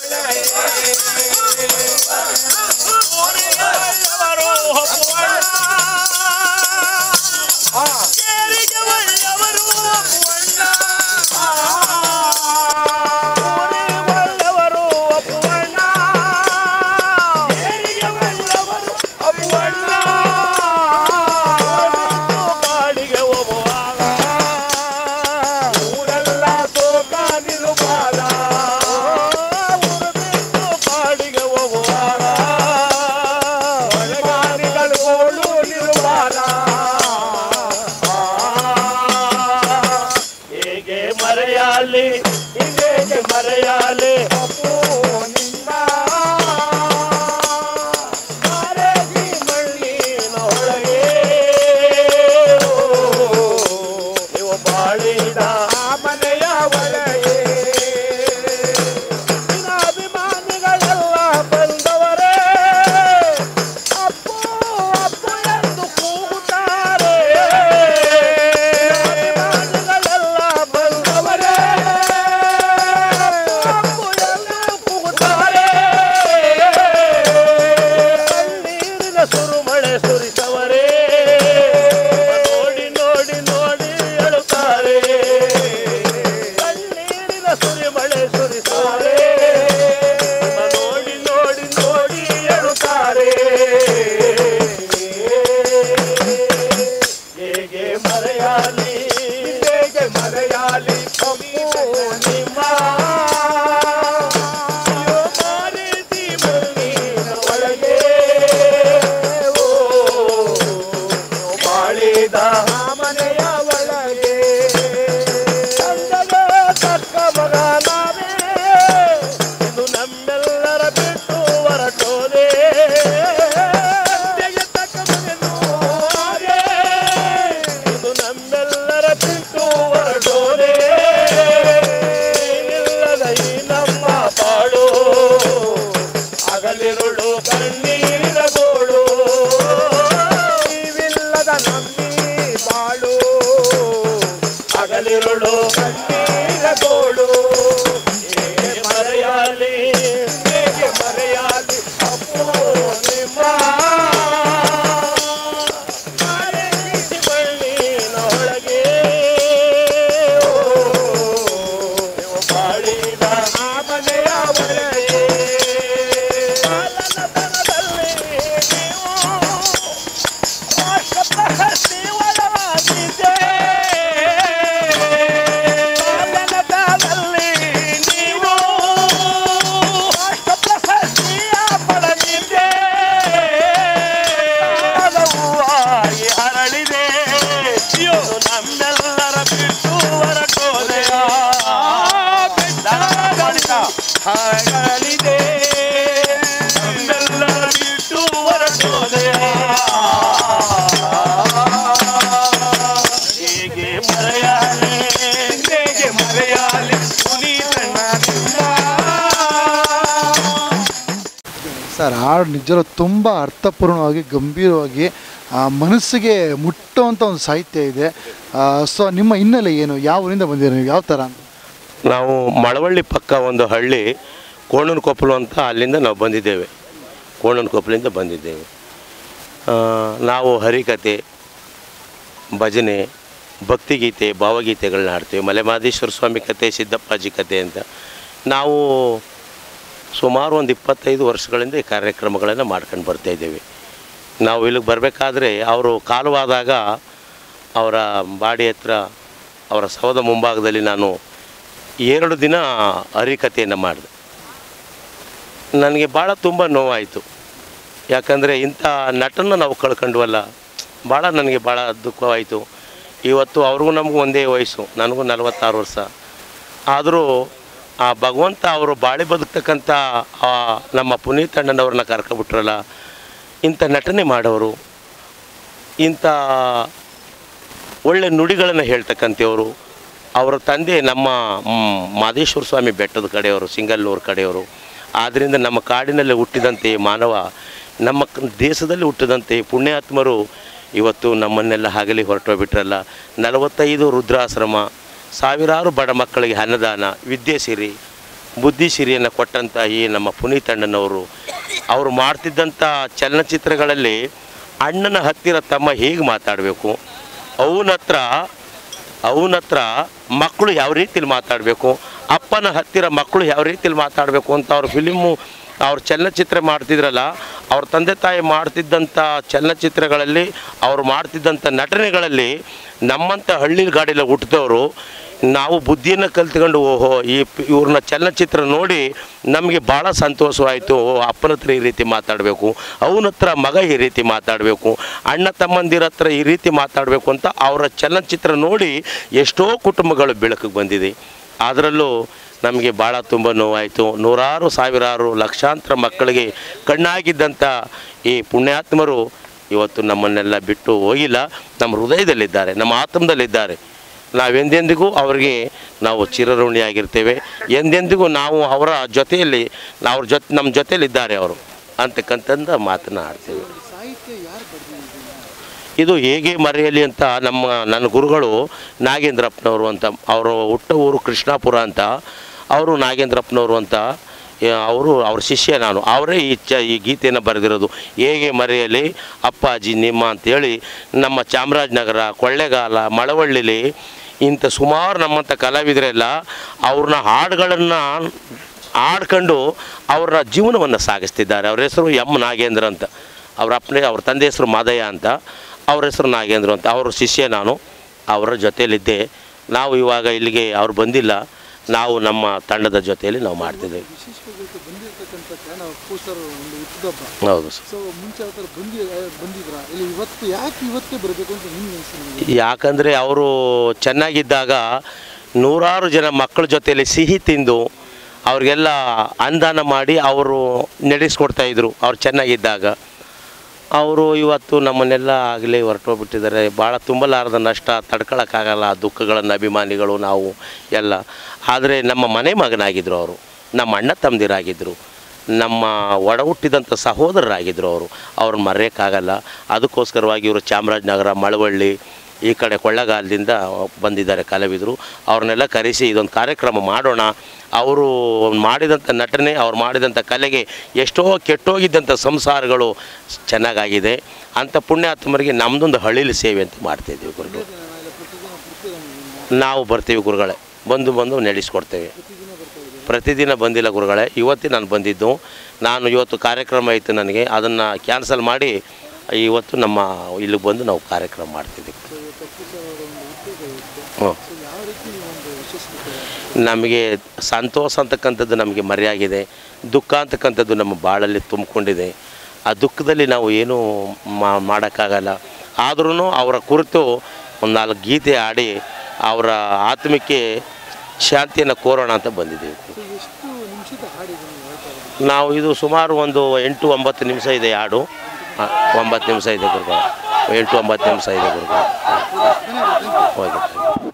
ಊರಿಗೆಲ್ಲವರು ಒಪ್ಪುವಣ್ಣ. ಕೇರಿಗೆ ಒಳ್ಳೆಯವರು ಒಪ್ಪುವಣ್ಣ. ಊರಿಗೆಲ್ಲವರು ಒಪ್ಪುವಣ್ಣ. ಕೇರಿಗೆ ಒಳ್ಳೆಯವರು ಒಪ್ಪುವಣ್ಣ. ಕಾಡಿಗೆ ಹೋಗುವಾಗ ಊರೆಲ್ಲ ತೋಕ ನಿಲುವಾದ ಊರು ಬಿಟ್ಟು ಕಾಡಿಗೆ ಹೋಗುವಾಗ ಒಳಗಾನಿಗಳು ಓಡು ನಿಲುವಾದ ಹೇಗೆ ಮರೆಯಾಲಿ ಹೇಗೆ ಮರೆಯಾಲಿ ಅಪ್ಪು ನಿನ್ನ ಕಾಲೇಜಿ ಮಣ್ಣಿನ ಒಳಗೆ ನೀವು ಬಾಳಿದ ಆ ಮನೆಯ ಒಳಗೆ ನಿನ್ನ ಅಭಿಮಾನಿಗಳೆಲ್ಲ ಬಂದವರೇ ಅಪ್ಪು ಅಪ್ಪು ಎಂದು ಕೂಗುತ್ತಾರೆ ಅಭಿಮಾನಿಗಳೆಲ್ಲ ಬಂದವರೇ ಅಪ್ಪು ಎಂದು ಕೂಗುತ್ತಾರೆ ನೀರಿನ ಸುರುಮಳೆ ಸುರಿಸವರೇ ನೋಡಿ ನೋಡಿ ನೋಡಿ ಹೇಳುತ್ತಾರೆ ಕಣ್ಣೀರಿನ ಸುರಿಮಳೆ ಸುರಿಸವರೇ ನೋಡಿ ನೋಡಿ ನೋಡಿ ಹೇಳುತ್ತಾರೆ ಹೇಗೆ ಮರೆಯಾಲಿ ಹೇಗೆ ಮರೆಯಾಲಿ ಅಪ್ಪು ನಿಮ್ಮ ಅಯ್ಯೋ ಮಾರೀತಿ ಮಣ್ಣಿನ ಒಳಗೆ ಓ ಬಾಳಿದ ಮನೆಯ ಒಳಗೆ ಚಂದಗೆ ತಕ್ಕ ಮಗ ನಾವೇ ಇದು ನಮ್ಮೆಲ್ಲರ ಬಿಟ್ಟು ಹೊರಟೋದೆ ಚಂದಗೆ ತಕ್ಕ ಮಗನು ನಾವೇ, ಇದು ನಮ್ಮೆಲ್ಲರ ಬಿಟ್ಟು ಹೊರಟೋದೆ ನೀನಿಲ್ಲದ ಈ ನಮ್ಮ ಬಾಳು ಹಗಲಿರುಳು ಕಣ್ಣೀರಿನ ಗೋಳು ನೀವಿಲ್ಲದ ನಮ್ಮಿ ಬಾಳು ಹಗಲಿರುಳು ಕಣ್ಣೀರ ಗೋಳು ಹೇಗೆ ಮರೆಯಾಲಿ ಹೇಗೆ ಮರೆಯಾಲಿ ಅಪ್ಪು ನಿಮ್ಮ ಕಾಲೇಜಿ ಬಳ್ಳಿನ ಒಳಗೆ ಓ, ನೀವು ಬಾಳಿದ ಆ ಮನೆಯ ಒಳಗೆ ಬಾಲನತನದಲ್ಲಿ ನೀವು ರಾಷ್ಟ್ರ ಪ್ರಶಸ್ತಿ ಒಳಗಾಗಿದ್ದೆ. ಬಾಲನತನದಲ್ಲಿ ನೀವು ರಾಷ್ಟ್ರ ಪ್ರಶಸ್ತಿಯ ಪಡೆದಿದ್ದೆ. ಕಾಣದ ಹೂವಾಗಿ ಹರಳಿದೆ ಇದು ನಮ್ಮೆಲ್ಲರ ಬಿಟ್ಟು ಹೊರಟೋದೆ ಹರಳಿದೆ ನಮ್ಮೆಲ್ಲರ ಬಿಟ್ಟು ಹೊರಟೋದೆ ಹೇಗೆ ಮರೆಯಾಲಿ ಹೇಗೆ ಮರೆಯಾಲಿ ಪುನೀತಣ್ಣ ಸರ್ ಹಾಡು ನಿಜವೂ ತುಂಬ ಅರ್ಥಪೂರ್ಣವಾಗಿ ಗಂಭೀರವಾಗಿ ಆ, ಮನಸ್ಸಿಗೆ ಮುಟ್ಟುವಂಥ ಒಂದು ಸಾಹಿತ್ಯ ಇದೆ ಸೊ ನಿಮ್ಮ ಹಿನ್ನೆಲೆ ಏನು ಯಾವ ಊರಿಂದ ಬಂದಿದ್ದೀರಿ ನೀವು ಯಾವ ಥರ ಅಂತ ನಾವು ಮಳವಳ್ಳಿ ಪಕ್ಕ ಒಂದು ಹಳ್ಳಿ ಕೋಣನ ಕೊಪ್ಪಲು ಅಂತ ಅಲ್ಲಿಂದ ನಾವು ಬಂದಿದ್ದೇವೆ ಕೋಣನ ಕೊಪ್ಪಲಿಂದ ಬಂದಿದ್ದೇವೆ ಆ, ನಾವು ಹರಿಕತೆ ಭಜನೆ ಭಕ್ತಿಗೀತೆ ಭಾವಗೀತೆಗಳನ್ನ ಹಾಡ್ತೇವೆ ಮಲೆಮಹದೇಶ್ವರ ಸ್ವಾಮಿ ಕತೆ ಸಿದ್ದಪ್ಪಾಜಿ ಕತೆ ಅಂತ ನಾವು ಸುಮಾರು ಒಂದು ಇಪ್ಪತ್ತೈದು ವರ್ಷಗಳಿಂದ ಈ ಕಾರ್ಯಕ್ರಮಗಳನ್ನು ಮಾಡ್ಕೊಂಡು ಬರ್ತಾಯಿದ್ದೇವೆ ನಾವು ಇಲ್ಲಿಗೆ ಬರಬೇಕಾದ್ರೆ ಅವರು ಕಾಲವಾದಾಗ ಅವರ ಬಾಡಿ ಹತ್ರ ಅವರ ಸವದ ಮುಂಭಾಗದಲ್ಲಿ ನಾನು ಎರಡು ದಿನ ಹರಿಕತೆಯನ್ನು ಮಾಡಿದೆ ನನಗೆ ಭಾಳ ತುಂಬ ನೋವಾಯಿತು ಯಾಕಂದರೆ ಇಂಥ ನಟನ ನಾವು ಕಳ್ಕೊಂಡ್ವಲ್ಲ ಭಾಳ ನನಗೆ ಭಾಳ ದುಃಖವಾಯಿತು ಇವತ್ತು ಅವ್ರಿಗೂ ನಮಗೂ ಒಂದೇ ವಯಸ್ಸು ನನಗೂ ನಲವತ್ತಾರು ವರ್ಷ ಆದರೂ ಆ ಭಗವಂತ ಅವರು ಬಾಳಿ ಬದುಕ್ತಕ್ಕಂಥ ಆ ನಮ್ಮ ಪುನೀತ್ ಅಣ್ಣನವ್ರನ್ನ ಕರ್ಕೊಬಿಟ್ರಲ್ಲ ಇಂಥ ನಟನೆ ಮಾಡೋರು ಇಂಥ ಒಳ್ಳೆ ನುಡಿಗಳನ್ನು ಹೇಳ್ತಕ್ಕಂಥವ್ರು ಅವರ ತಂದೆ ನಮ್ಮ ಮ್, ಮಾದೇಶ್ವರ ಸ್ವಾಮಿ ಬೆಟ್ಟದ ಕಡೆಯವರು ಸಿಂಗಲ್ನೂರು ಕಡೆಯವರು ಆದ್ದರಿಂದ ನಮ್ಮ ಕಾಡಿನಲ್ಲಿ ಹುಟ್ಟಿದಂತೆ ಮಾನವ ನಮ್ಮ ಕ- ದೇಶದಲ್ಲಿ ಹುಟ್ಟಿದಂತೆ ಪುಣ್ಯಾತ್ಮರು ಇವತ್ತು ನಮ್ಮನ್ನೆಲ್ಲ ಹಗಲಿ ಹೊರಟೋಗ್ಬಿಟ್ರಲ್ಲ ನಲವತ್ತೈದು ರುದ್ರಾಶ್ರಮ ಸಾವಿರಾರು ಬಡ ಮಕ್ಕಳಿಗೆ ಅನ್ನದಾನ ವಿದ್ಯೆ ಸಿರಿ ಬುದ್ಧಿಸಿರಿಯನ್ನು ಕೊಟ್ಟಂಥ ಈ ನಮ್ಮ ಪುನೀತ್ ಅಣ್ಣನವರು ಅವರು ಮಾಡ್ತಿದ್ದಂಥ ಚಲನಚಿತ್ರಗಳಲ್ಲಿ ಅಣ್ಣನ ಹತ್ತಿರ ತಮ್ಮ ಹೇಗೆ ಮಾತಾಡಬೇಕು ಅವನ ಹತ್ರ ಅವನ ಹತ್ರ ಮಕ್ಕಳು ಯಾವ ರೀತಿಲಿ ಮಾತಾಡಬೇಕು ಅಪ್ಪನ ಹತ್ತಿರ ಮಕ್ಕಳು ಯಾವ ರೀತಿಲಿ ಮಾತಾಡಬೇಕು ಅಂತ ಅವ್ರ ಫಿಲಿಮು ಅವ್ರ ಚಲನಚಿತ್ರ ಮಾಡ್ತಿದ್ರಲ್ಲ ಅವ್ರ ತಂದೆ ತಾಯಿ ಮಾಡ್ತಿದ್ದಂಥ ಚಲನಚಿತ್ರಗಳಲ್ಲಿ ಅವ್ರು ಮಾಡ್ತಿದ್ದಂಥ ನಟನೆಗಳಲ್ಲಿ ನಮ್ಮಂಥ ಹಳ್ಳಿ ಗಾಡಿಯಲ್ಲಿ ಹುಟ್ಟಿದವರು ನಾವು ಬುದ್ಧಿಯನ್ನು ಕಲ್ತ್ಕೊಂಡು ಓಹೋ ಈ ಪ್- ಇವ್ರನ್ನ ಚಲನಚಿತ್ರ ನೋಡಿ ನಮಗೆ ಭಾಳ ಸಂತೋಷವಾಯಿತು ಓ ಅಪ್ಪನ ಹತ್ರ ಈ ರೀತಿ ಮಾತಾಡಬೇಕು ಅವನ ಹತ್ರ ಮಗ ಈ ರೀತಿ ಮಾತಾಡಬೇಕು ಅಣ್ಣ ತಮ್ಮಂದಿರ ಹತ್ರ ಈ ರೀತಿ ಮಾತಾಡಬೇಕು ಅಂತ ಅವರ ಚಲನಚಿತ್ರ ನೋಡಿ ಎಷ್ಟೋ ಕುಟುಂಬಗಳು ಬೆಳಕಿಗೆ ಬಂದಿದೆ ಅದರಲ್ಲೂ ನಮಗೆ ಭಾಳ ತುಂಬ ನೋವಾಯಿತು ನೂರಾರು ಸಾವಿರಾರು ಲಕ್ಷಾಂತರ ಮಕ್ಕಳಿಗೆ ಕಣ್ಣಾಗಿದ್ದಂಥ ಈ ಪುಣ್ಯಾತ್ಮರು ಇವತ್ತು ನಮ್ಮನ್ನೆಲ್ಲ ಬಿಟ್ಟು ಹೋಗಿಲ್ಲ ನಮ್ಮ ಹೃದಯದಲ್ಲಿದ್ದಾರೆ ನಮ್ಮ ಆತ್ಮದಲ್ಲಿದ್ದಾರೆ ನಾವೆಂದೆಂದಿಗೂ ಅವರಿಗೆ ನಾವು ಚಿರಋಣಿಯಾಗಿರ್ತೇವೆ ಎಂದೆಂದಿಗೂ ನಾವು ಅವರ ಜೊತೆಯಲ್ಲಿ ಅವ್ರ ಜೊತೆ ನಮ್ಮ ಜೊತೆಯಲ್ಲಿದ್ದಾರೆ ಅವರು ಅಂತಕ್ಕಂಥದ್ದು ಮಾತನ್ನ ಆಡ್ತೇವೆ ಸಾಹಿತ್ಯ ಯಾರು ಬರೆದಿದ್ದೀವಿ ಇದು ಹೇಗೆ ಮರೆಯಲಿ ಅಂತ ನಮ್ಮ ನನ್ನ ಗುರುಗಳು ನಾಗೇಂದ್ರಪ್ಪನವರು ಅಂತ ಅವರು ಹುಟ್ಟ ಊರು ಕೃಷ್ಣಾಪುರ ಅಂತ ಅವರು ನಾಗೇಂದ್ರಪ್ಪನವರು ಅಂತ ಯಾ- ಅವರು ಅವ್ರ ಶಿಷ್ಯ ನಾನು ಅವರೇ ಈ ಚ ಈ ಗೀತೆಯನ್ನು ಬರೆದಿರೋದು ಹೇಗೆ ಮರೆಯಲಿ ಅಪ್ಪಾಜಿ ನಿಮ್ಮ ಅಂತೇಳಿ ನಮ್ಮ ಚಾಮರಾಜನಗರ ಕೊಳ್ಳೆಗಾಲ ಮಳವಳ್ಳಿಲಿ ಇಂಥ ಸುಮಾರು ನಮ್ಮಂಥ ಕಲಾವಿದರೆಲ್ಲ ಅವ್ರನ್ನ ಹಾಡುಗಳನ್ನು ಹಾಡ್ಕೊಂಡು ಅವರ ಜೀವನವನ್ನು ಸಾಗಿಸ್ತಿದ್ದಾರೆ ಅವ್ರ ಹೆಸರು ಎಮ್ ನಾಗೇಂದ್ರ ಅಂತ ಅವ್ರ ಅಪ್ಪನೇ ಅವ್ರ ತಂದೆ ಹೆಸರು ಮಾದಯ್ಯ ಅಂತ ಅವ್ರ ಹೆಸರು ನಾಗೇಂದ್ರ ಅಂತ ಅವ್ರ ಶಿಷ್ಯ ನಾನು ಅವರ ಜೊತೆಯಲ್ಲಿದ್ದೆ ನಾವು ಇವಾಗ ಇಲ್ಲಿಗೆ ಅವ್ರು ಬಂದಿಲ್ಲ ನಾವು ನಮ್ಮ ತಂಡದ ಜೊತೆಯಲ್ಲಿ ನಾವು ಮಾಡ್ತಿದ್ದೇವೆ ವಿಶೇಷವಾಗಿ ಬಂದಿರತಕ್ಕಂಥ ಕಾರಣ ಪೋಸ್ಟರ್ ಒಂದು ಹುಟ್ಟಿದಬ್ಬ ಹೌದು ಸರ್ ಸೊ ಮುಂಚೆ ಆ ಥರ ಬಂದಿ ಬಂದಿದ್ರ ಇಲ್ಲಿ ಇವತ್ತು ಯಾಕೆ ಇವತ್ತೇ ಬರಬೇಕು ಅಂತ ನಿಮ್ಗೆ ಅನಿಸ್ತು ಯಾಕಂದರೆ ಅವರು ಚೆನ್ನಾಗಿದ್ದಾಗ ನೂರಾರು ಜನ ಮಕ್ಕಳ ಜೊತೆಯಲ್ಲಿ ಸಿಹಿ ತಿಂದು ಅವ್ರಿಗೆಲ್ಲ ಅನುದಾನ ಮಾಡಿ ಅವರು ನಡೆಸ್ಕೊಡ್ತಾಯಿದ್ರು ಅವ್ರು ಚೆನ್ನಾಗಿದ್ದಾಗ ಅವರು ಇವತ್ತು ನಮ್ಮನ್ನೆಲ್ಲ ಆಗಲೇ ಹೊರಟೋಗ್ಬಿಟ್ಟಿದ್ದಾರೆ ಭಾಳ ತುಂಬಲಾರದ ನಷ್ಟ ತಡ್ಕೊಳಕ್ಕಾಗಲ್ಲ ಆ ದುಃಖಗಳನ್ನು ಅಭಿಮಾನಿಗಳು ನಾವು ಎಲ್ಲ ಆದರೆ ನಮ್ಮ ಮನೆ ಮಗನಾಗಿದ್ದರು ಅವರು ನಮ್ಮ ಅಣ್ಣ ತಮ್ಮದಿರಾಗಿದ್ದರು ನಮ್ಮ ಒಡ ಹುಟ್ಟಿದಂಥ ಸಹೋದರರಾಗಿದ್ದರು ಅವರು ಅವ್ರನ್ನ ಮರೆಯೋಕ್ಕಾಗಲ್ಲ ಅದಕ್ಕೋಸ್ಕರವಾಗಿ ಇವರು ಚಾಮರಾಜನಗರ ಮಳವಳ್ಳಿ ಈ ಕಡೆ ಕೊಳ್ಳಗಾಲದಿಂದ ಬಂದಿದ್ದಾರೆ ಕಲಾವಿದರು ಅವ್ರನ್ನೆಲ್ಲ ಕರೆಸಿ ಇದೊಂದು ಕಾರ್ಯಕ್ರಮ ಮಾಡೋಣ ಅವರು ಮಾಡಿದಂಥ ನಟನೆ ಅವ್ರು ಮಾಡಿದಂಥ ಕಲೆಗೆ ಎಷ್ಟೋ ಕೆಟ್ಟೋಗಿದ್ದಂಥ ಸಂಸಾರಗಳು ಚೆನ್ನಾಗಾಗಿದೆ ಅಂಥ ಪುಣ್ಯಾತ್ಮರಿಗೆ ನಮ್ಮದೊಂದು ಹಳ್ಳಿಲಿ ಸೇವೆ ಅಂತ ಮಾಡ್ತಾಯಿದ್ದೀವಿ ಗುರುಗಳು ನಾವು ಬರ್ತೀವಿ ಗುರುಗಳೇ ಬಂದು ಬಂದು ನಡೆಸ್ಕೊಡ್ತೇವೆ ಪ್ರತಿದಿನ ಬಂದಿಲ್ಲ ಗುರುಗಳೇ ಇವತ್ತೇ ನಾನು ಬಂದಿದ್ದು ನಾನು ಇವತ್ತು ಕಾರ್ಯಕ್ರಮ ಇತ್ತು ನನಗೆ ಅದನ್ನು ಕ್ಯಾನ್ಸಲ್ ಮಾಡಿ ಇವತ್ತು ನಮ್ಮ ಇಲ್ಲಿಗೆ ಬಂದು ನಾವು ಕಾರ್ಯಕ್ರಮ ಮಾಡ್ತಿದ್ದೀವಿ ಹ್ಞೂ ಯಾವ ರೀತಿ ಒಂದು ಯಶಸ್ವಿ ನಮಗೆ ಸಂತೋಷ ಅಂತಕ್ಕಂಥದ್ದು ನಮಗೆ ಮರೆಯಾಗಿದೆ ದುಃಖ ಅಂತಕ್ಕಂಥದ್ದು ನಮ್ಮ ಬಾಳಲ್ಲಿ ತುಂಬಿಕೊಂಡಿದೆ ಆ ದುಃಖದಲ್ಲಿ ನಾವು ಏನೂ ಮಾ ಮಾಡೋಕ್ಕಾಗಲ್ಲ ಆದ್ರೂ ಅವರ ಕುರಿತು ಒಂದು ನಾಲ್ಕು ಗೀತೆ ಆಡಿ ಅವರ ಆತ್ಮಕ್ಕೆ ಶಾಂತಿಯನ್ನು ಕೋರೋಣ ಅಂತ ಬಂದಿದ್ದೀವಿ ಸೊ ಎಷ್ಟು ನಿಮಿಷದ ಹಾಡಿದೆ ನೀವು ಹೇಳ್ತಾ ಇರೋದು? ನಾವು ಇದು ಸುಮಾರು ಒಂದು ಎಂಟು ಒಂಬತ್ತು ನಿಮಿಷ ಇದೆ ಹಾಡು ಆ, ಒಂಬತ್ತು ನಿಮಿಷ ಇದೆ ಗುರುಗಳು ಎಂಟು ಒಂಬತ್ತು ನಿಮಿಷ ಇದೆ ಗುರುಗಳು ಓಕೆ